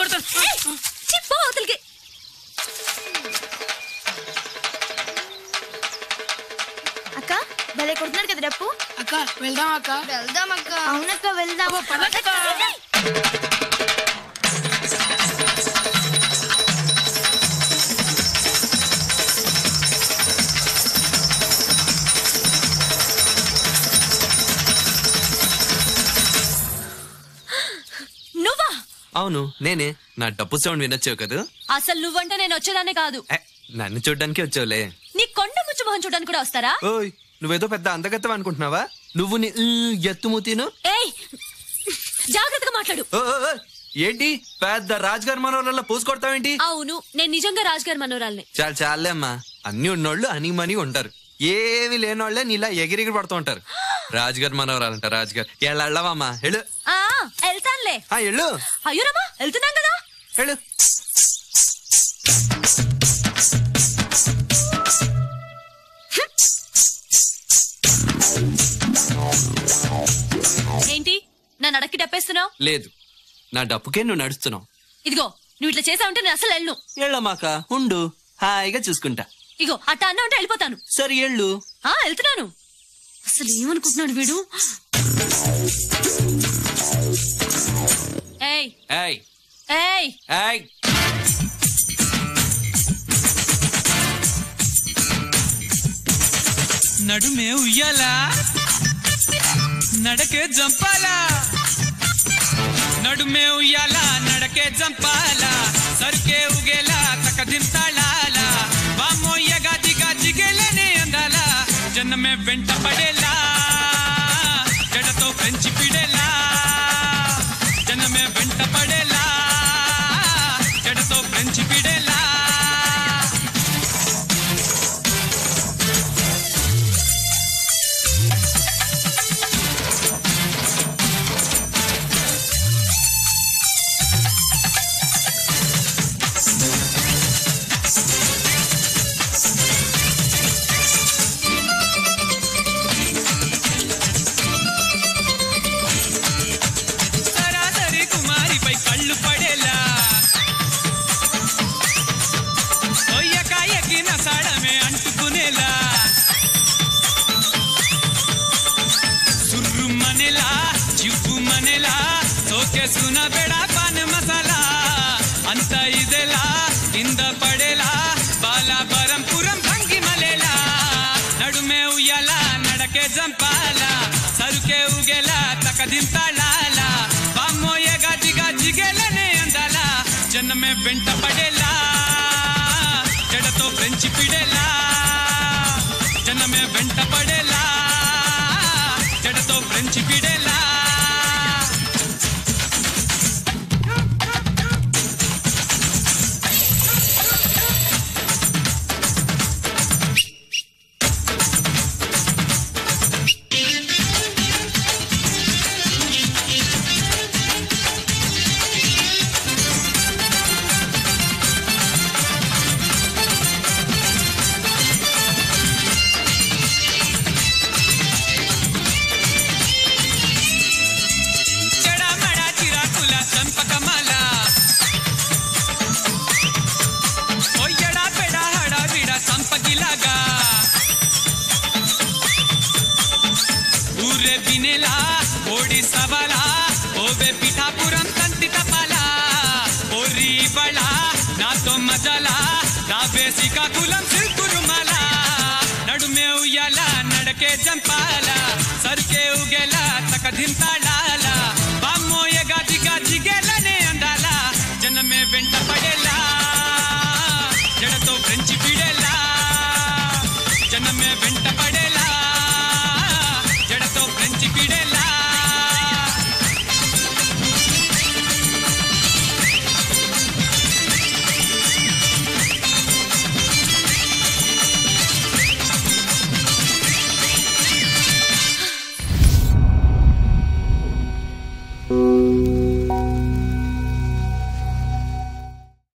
చిప్పో అవతలికి అక్క భలే కొడుతున్నాడు కదా డప్పు అక్క వెళ్దాం అక్క వెళ్దాం అక్క అవునక్క వెళ్దాం నువ్వా అవును నేనే నా డబ్బు సౌండ్ వినొచ్చావు కదా అసలు నువ్వంటే నేను వచ్చేదాన్ని కాదు ఏ, నన్ను చూడ్డానికి వచ్చావులే నీ కొండ ముచ్చు మొహం చూడడానికి కూడా వస్తారా ఓయ్ నువ్వేదో పెద్ద అందగత్తవ అనుకుంటున్నావా నువ్వు నీ ఊ, ఎత్తుమూతీను ఏయ్ జాగ్రత్తగా మాట్లాడు ఓ, ఓ, ఓ, ఏంటి పెద్ద రాజుగారి మనోళ్ళ పూసుకొడతావేంటి అవును నేను నిజంగా రాజుగారి మనోరాల్ని చాలు చాలే అమ్మా అన్ని ఉన్నోళ్ళు అని మనీ ఉంటారు ఏమి లేనోళ్ళే నీలా ఎగిరిగిరి పడుతూ ఉంటారు రాజుగారు మనవరాలంట రాజుగారు ఎలా వెళ్ళవమ్మా వెళ్ళు ఆ వెళ్తానులే ఆ ఎళ్ళు అయ్యో రమ్మా వెళ్తున్నాం కదా వెళ్ళు ఏంటి నా నడక్కి డప్పేస్తున్నావు లేదు నా డప్పుకే నువ్వు నడుస్తున్నావు ఇదిగో నువ్వు ఇట్లా చేసావంటే నేను అసలు వెళ్ళను ఎళ్ళమాక ఉండు హాయిగా చూసుకుంటా ఇగో అట్ట అన్న ఉంటే వెళ్ళిపోతాను సరే ఎళ్ళు ఆ వెళ్తున్నాను అసలు ఏమనుకుంటున్నాడు వీడు ఏయ్ ఏయ్ ఏయ్ ఏయ్ నడుమే ఉయ్యాలా నడకే జంపాలా నడుమే ఉయ్యాలా నడకే జంపాలా సరుకే ఉగేలా తక దింతాళాలా వామోయ్య గాజి గాజిగేలనే అందాల జనమే వెంట పడేలా జడతో పెంచి పిడేలా జనమే వెంట పడేలా జడతో పెంచి పిడేలా సరాసరి కుమారిపై కళ్ళు పడేలా ఒయ్యక ఎగిన సడమే అంటుకునేలా సుర్రు మనేలా చివ్వు మనేలా సోకేసున బెడా పాన్ మసాలా అంత ఇదెలా కింద పడేలా బాలాపురం పురం భంగి మలేలా నడుమే ఉయ్యాల నడకే జంపాలా సరుకే ఉగేలా తక దింతాళాలా బామ్మోయ గాజి గాజిగేలనే అందాల జనమే వెంట పడేలా జడతో ఫ్రెంచి పిడేలా జనమే వెంట పడేలా జడతో ఫ్రెంచి పిడేలా చెడమడ చిరాకుల చంపకమాల ఒయ్యడా పెడ హడ విడ సంపగిలాగా ఊరే బినేలా ఓడి సవాలా ఓవే పిఠాపురం తంతి తపాలా ఓరి బళ నాతో మజాలా రావే శ్రీకాకుళం సిల్కురుమాల నడుమే ఉయ్యాల నడకే జంపాల సరుకే ఉగేలా తక దింతాళ